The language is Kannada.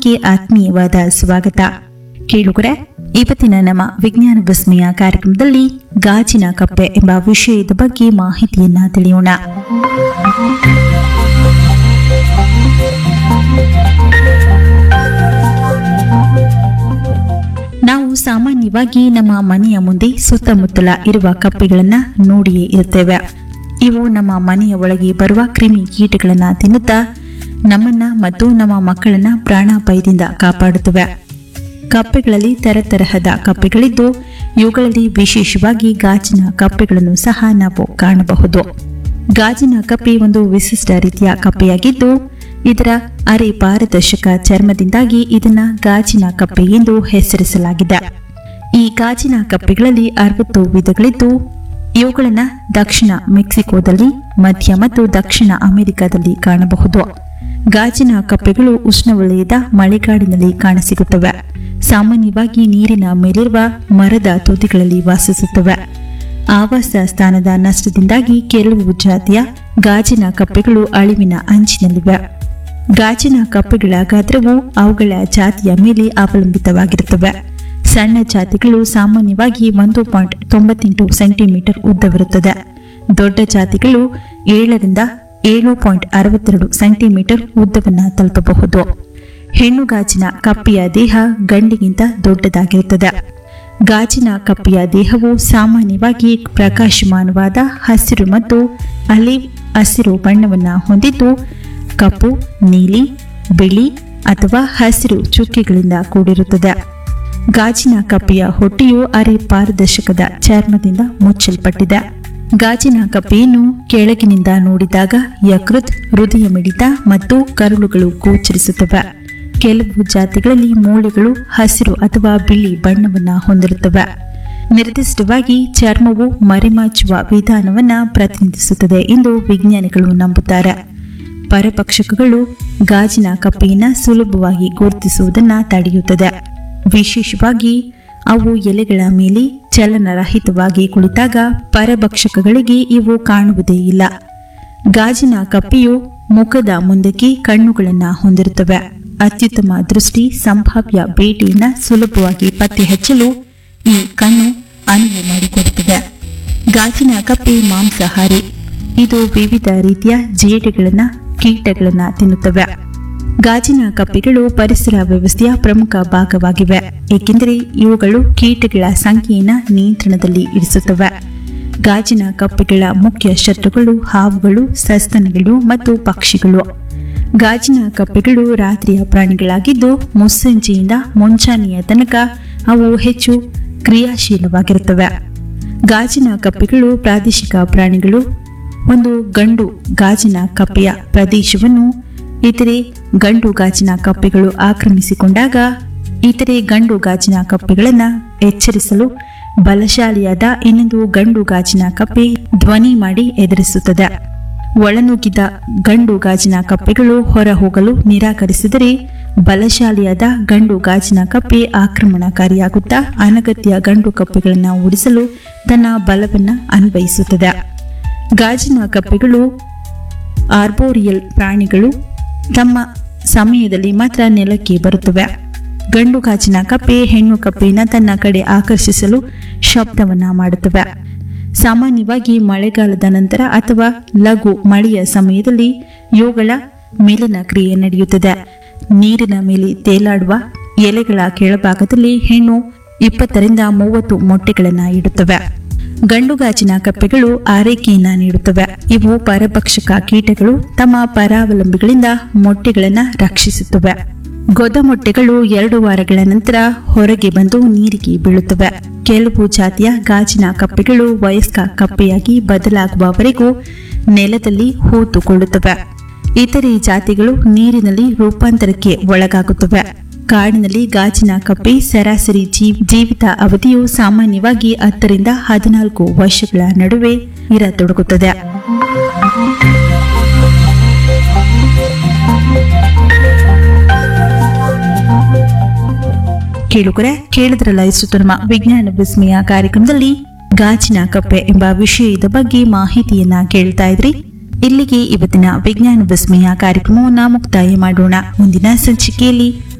ಕಾರ್ಯಕ್ರಮಕ್ಕೆ ಆತ್ಮೀಯವಾದ ಸ್ವಾಗತ ಕೇಳುಗರೆ ಇವತ್ತಿನ ನಮ್ಮ ವಿಜ್ಞಾನ ವಿಸ್ಮಯ ಕಾರ್ಯಕ್ರಮದಲ್ಲಿ ಗಾಜಿನ ಕಪ್ಪೆ ಎಂಬ ವಿಷಯದ ಬಗ್ಗೆ ಮಾಹಿತಿಯನ್ನ ತಿಳಿಯೋಣ ನಾವು ಸಾಮಾನ್ಯವಾಗಿ ನಮ್ಮ ಮನೆಯ ಮುಂದೆ ಸುತ್ತಮುತ್ತಲ ಇರುವ ಕಪ್ಪೆಗಳನ್ನ ನೋಡಿಯೇ ಇರುತ್ತೇವೆ ಇವು ನಮ್ಮ ಮನೆಯ ಒಳಗೆ ಬರುವ ಕ್ರಿಮಿ ಕೀಟಗಳನ್ನ ತಿನ್ನುತ್ತಾ ನಮ್ಮನ್ನ ಮತ್ತು ನಮ್ಮ ಮಕ್ಕಳನ್ನ ಪ್ರಾಣಾಪಾಯದಿಂದ ಕಾಪಾಡುತ್ತವೆ ಕಪ್ಪೆಗಳಲ್ಲಿ ತರತರಹದ ಕಪ್ಪೆಗಳಿದ್ದು ಇವುಗಳಲ್ಲಿ ವಿಶೇಷವಾಗಿ ಗಾಜಿನ ಕಪ್ಪೆಗಳನ್ನು ಸಹ ನಾವು ಕಾಣಬಹುದು ಗಾಜಿನ ಕಪ್ಪೆ ಒಂದು ವಿಶಿಷ್ಟ ರೀತಿಯ ಕಪ್ಪೆಯಾಗಿದ್ದು ಇದರ ಅರೆ ಪಾರದರ್ಶಕ ಚರ್ಮದಿಂದಾಗಿ ಇದನ್ನ ಗಾಜಿನ ಕಪ್ಪೆ ಎಂದು ಹೆಸರಿಸಲಾಗಿದೆ ಈ ಗಾಜಿನ ಕಪ್ಪೆಗಳಲ್ಲಿ ಅರವತ್ತು ವಿಧಗಳಿದ್ದು ಇವುಗಳನ್ನ ದಕ್ಷಿಣ ಮೆಕ್ಸಿಕೋದಲ್ಲಿ ಮಧ್ಯ ಮತ್ತು ದಕ್ಷಿಣ ಅಮೆರಿಕದಲ್ಲಿ ಕಾಣಬಹುದು ಗಾಜಿನ ಕಪ್ಪೆಗಳು ಉಷ್ಣವಲಯದ ಮಳೆಗಾಡಿನಲ್ಲಿ ಕಾಣಸಿಗುತ್ತವೆ ಸಾಮಾನ್ಯವಾಗಿ ನೀರಿನ ಮೇಲಿರುವ ಮರದ ತುದಿಗಳಲ್ಲಿ ವಾಸಿಸುತ್ತವೆ ಆವಾಸ ಸ್ಥಾನದ ನಷ್ಟದಿಂದಾಗಿ ಕೆಲವು ಜಾತಿಯ ಗಾಜಿನ ಕಪ್ಪೆಗಳು ಅಳಿವಿನ ಅಂಚಿನಲ್ಲಿವೆ ಗಾಜಿನ ಕಪ್ಪೆಗಳ ಗಾತ್ರವು ಅವುಗಳ ಜಾತಿಯ ಮೇಲೆ ಅವಲಂಬಿತವಾಗಿರುತ್ತವೆ ಸಣ್ಣ ಜಾತಿಗಳು ಸಾಮಾನ್ಯವಾಗಿ ಒಂದು ಪಾಯಿಂಟ್ ತೊಂಬತ್ತೆಂಟು ಸೆಂಟಿಮೀಟರ್ ಉದ್ದವಿರುತ್ತದೆ ದೊಡ್ಡ ಜಾತಿಗಳು ಏಳರಿಂದ ಏಳು ಪಾಯಿಂಟ್ ಅರವತ್ತೆರಡು ಸೆಂಟಿಮೀಟರ್ ಉದ್ದವನ್ನು ತಲುಪಬಹುದು ಹೆಣ್ಣು ಗಾಜಿನ ಕಪ್ಪೆಯ ದೇಹ ಗಂಡಿಗಿಂತ ದೊಡ್ಡದಾಗಿರುತ್ತದೆ ಗಾಜಿನ ಕಪ್ಪೆಯ ದೇಹವು ಸಾಮಾನ್ಯವಾಗಿ ಪ್ರಕಾಶಮಾನವಾದ ಹಸಿರು ಮತ್ತು ಅಲಿವ್ ಹಸಿರು ಬಣ್ಣವನ್ನು ಹೊಂದಿದ್ದು ಕಪ್ಪು ನೀಲಿ ಬಿಳಿ ಅಥವಾ ಹಸಿರು ಚುಕ್ಕೆಗಳಿಂದ ಕೂಡಿರುತ್ತದೆ ಗಾಜಿನ ಕಪ್ಪೆಯ ಹೊಟ್ಟೆಯು ಅರೆ ಪಾರದರ್ಶಕದ ಚರ್ಮದಿಂದ ಮುಚ್ಚಲ್ಪಟ್ಟಿದೆ ಗಾಜಿನ ಕಪ್ಪೆಯನ್ನು ಕೆಳಗಿನಿಂದ ನೋಡಿದಾಗ ಯಕೃತ್ ಹೃದಯ ಮಿಡಿತ ಮತ್ತು ಕರುಳುಗಳು ಗೋಚರಿಸುತ್ತವೆ ಕೆಲವು ಜಾತಿಗಳಲ್ಲಿ ಮೂಳೆಗಳು ಹಸಿರು ಅಥವಾ ಬಿಳಿ ಬಣ್ಣವನ್ನು ಹೊಂದಿರುತ್ತವೆ ನಿರ್ದಿಷ್ಟವಾಗಿ ಚರ್ಮವು ಮರೆಮಾಚುವ ವಿಧಾನವನ್ನ ಪ್ರತಿನಿಧಿಸುತ್ತದೆ ಎಂದು ವಿಜ್ಞಾನಿಗಳು ನಂಬುತ್ತಾರೆ ಪರಪಕ್ಷಕಗಳು ಗಾಜಿನ ಕಪ್ಪೆಯನ್ನು ಸುಲಭವಾಗಿ ಗುರುತಿಸುವುದನ್ನ ತಡೆಯುತ್ತದೆ ವಿಶೇಷವಾಗಿ ಅವು ಎಲೆಗಳ ಮೇಲೆ ಚಲನರಹಿತವಾಗಿ ಕುಳಿತಾಗ ಪರಭಕ್ಷಕಗಳಿಗೆ ಇವು ಕಾಣುವುದೇ ಇಲ್ಲ ಗಾಜಿನ ಕಪ್ಪೆಯು ಮುಖದ ಮುಂದಕ್ಕೆ ಕಣ್ಣುಗಳನ್ನು ಹೊಂದಿರುತ್ತವೆ ಅತ್ಯುತ್ತಮ ದೃಷ್ಟಿ ಸಂಭಾವ್ಯ ಬೇಟೆಯನ್ನ ಸುಲಭವಾಗಿ ಪತ್ತೆ ಹಚ್ಚಲು ಈ ಕಣ್ಣು ಅನುವು ಮಾಡಿಕೊಡುತ್ತದೆ ಗಾಜಿನ ಕಪ್ಪೆ ಮಾಂಸಾಹಾರಿ ಇದು ವಿವಿಧ ರೀತಿಯ ಜೇಡಿಗಳನ್ನ ಕೀಟಗಳನ್ನ ತಿನ್ನುತ್ತವೆ ಗಾಜಿನ ಕಪ್ಪೆಗಳು ಪರಿಸರ ವ್ಯವಸ್ಥೆಯ ಪ್ರಮುಖ ಭಾಗವಾಗಿವೆ ಏಕೆಂದರೆ ಇವುಗಳು ಕೀಟಗಳ ಸಂಖ್ಯೆಯನ್ನ ನಿಯಂತ್ರಣದಲ್ಲಿ ಇರಿಸುತ್ತವೆ ಗಾಜಿನ ಕಪ್ಪೆಗಳ ಮುಖ್ಯ ಶತ್ರುಗಳು ಹಾವುಗಳು ಸಸ್ತನಗಳು ಮತ್ತು ಪಕ್ಷಿಗಳು ಗಾಜಿನ ಕಪ್ಪೆಗಳು ರಾತ್ರಿಯ ಪ್ರಾಣಿಗಳಾಗಿದ್ದು ಮುಸ್ಸಂಜೆಯಿಂದ ಮುಂಚಾನೆಯ ತನಕ ಅವು ಹೆಚ್ಚು ಕ್ರಿಯಾಶೀಲವಾಗಿರುತ್ತವೆ ಗಾಜಿನ ಕಪ್ಪೆಗಳು ಪ್ರಾದೇಶಿಕ ಪ್ರಾಣಿಗಳು ಒಂದು ಗಂಡು ಗಾಜಿನ ಕಪ್ಪೆಯ ಪ್ರದೇಶವನ್ನು ಇತರೆ ಗಂಡು ಗಾಜಿನ ಕಪ್ಪೆಗಳು ಆಕ್ರಮಿಸಿಕೊಂಡಾಗ ಇತರೆ ಗಂಡು ಗಾಜಿನ ಕಪ್ಪೆಗಳನ್ನು ಎಚ್ಚರಿಸಲು ಬಲಶಾಲಿಯಾದ ಇನ್ನೊಂದು ಗಂಡು ಗಾಜಿನ ಕಪ್ಪೆ ಧ್ವನಿ ಮಾಡಿ ಎದುರಿಸುತ್ತದೆ ಒಳನುಗ್ಗಿದ ಗಂಡು ಗಾಜಿನ ಕಪ್ಪೆಗಳು ಹೊರ ಹೋಗಲು ನಿರಾಕರಿಸಿದರೆ ಬಲಶಾಲಿಯಾದ ಗಂಡು ಗಾಜಿನ ಕಪ್ಪೆ ಆಕ್ರಮಣಕಾರಿಯಾಗುತ್ತಾ ಅನಗತ್ಯ ಗಂಡು ಕಪ್ಪೆಗಳನ್ನು ಓಡಿಸಲು ತನ್ನ ಬಲವನ್ನು ಅನ್ವಯಿಸುತ್ತದೆ ಗಾಜಿನ ಕಪ್ಪೆಗಳು ಆರ್ಬೋರಿಯಲ್ ಪ್ರಾಣಿಗಳು ತಮ್ಮ ಸಮಯದಲ್ಲಿ ಮಾತ್ರ ನೆಲಕ್ಕೆ ಬರುತ್ತವೆ ಗಂಡು ಗಾಜಿನ ಕಪ್ಪೆ ಹೆಣ್ಣು ಕಪ್ಪೆಯನ್ನು ತನ್ನ ಕಡೆ ಆಕರ್ಷಿಸಲು ಶಬ್ದವನ್ನ ಮಾಡುತ್ತವೆ ಸಾಮಾನ್ಯವಾಗಿ ಮಳೆಗಾಲದ ನಂತರ ಅಥವಾ ಲಘು ಮಳೆಯ ಸಮಯದಲ್ಲಿ ಇವುಗಳ ಮೇಲಿನ ಕ್ರಿಯೆ ನಡೆಯುತ್ತದೆ ನೀರಿನ ಮೇಲೆ ತೇಲಾಡುವ ಎಲೆಗಳ ಕೆಳಭಾಗದಲ್ಲಿ ಹೆಣ್ಣು ಇಪ್ಪತ್ತರಿಂದ ಮೂವತ್ತು ಮೊಟ್ಟೆಗಳನ್ನು ಇಡುತ್ತವೆ ಗಂಡು ಗಾಜಿನ ಕಪ್ಪೆಗಳು ಆರೈಕೆಯನ್ನ ನೀಡುತ್ತವೆ ಇವು ಪರಭಕ್ಷಕ ಕೀಟಗಳು ತಮ್ಮ ಪರಾವಲಂಬಿಗಳಿಂದ ಮೊಟ್ಟೆಗಳನ್ನು ರಕ್ಷಿಸುತ್ತವೆ ಗೊದ ಮೊಟ್ಟೆಗಳು ಎರಡು ವಾರಗಳ ನಂತರ ಹೊರಗೆ ಬಂದು ನೀರಿಗೆ ಬೀಳುತ್ತವೆ ಕೆಲವು ಜಾತಿಯ ಗಾಜಿನ ಕಪ್ಪೆಗಳು ವಯಸ್ಕ ಕಪ್ಪೆಯಾಗಿ ಬದಲಾಗುವವರೆಗೂ ನೆಲದಲ್ಲಿ ಹೂತುಕೊಳ್ಳುತ್ತವೆ ಇತರೆ ಜಾತಿಗಳು ನೀರಿನಲ್ಲಿ ರೂಪಾಂತರಕ್ಕೆ ಒಳಗಾಗುತ್ತವೆ ಕಾಡಿನಲ್ಲಿ ಗಾಜಿನ ಕಪ್ಪೆ ಸರಾಸರಿ ಜೀವ್- ಜೀವಿತ ಅವಧಿಯು ಸಾಮಾನ್ಯವಾಗಿ ಹತ್ತರಿಂದ ಹದಿನಾಲ್ಕು ವರ್ಷಗಳ ನಡುವೆ ಇರತೊಡಗುತ್ತದೆ ಕೇಳುಗರೆ ಕೇಳಿದ್ರಲ್ಲ ಇಷ್ಟು ನಮ್ಮ ವಿಜ್ಞಾನ ವಿಸ್ಮಯ ಕಾರ್ಯಕ್ರಮದಲ್ಲಿ ಗಾಜಿನ ಕಪ್ಪೆ ಎಂಬ ವಿಷಯದ ಬಗ್ಗೆ ಮಾಹಿತಿಯನ್ನ ಕೇಳ್ತಾ ಇದ್ರಿ ಇಲ್ಲಿಗೆ ಇವತ್ತಿನ ವಿಜ್ಞಾನ ವಿಸ್ಮಯ ಕಾರ್ಯಕ್ರಮವನ್ನ ಮುಕ್ತಾಯ ಮಾಡೋಣ ಮುಂದಿನ ಸಂಚಿಕೆಯಲ್ಲಿ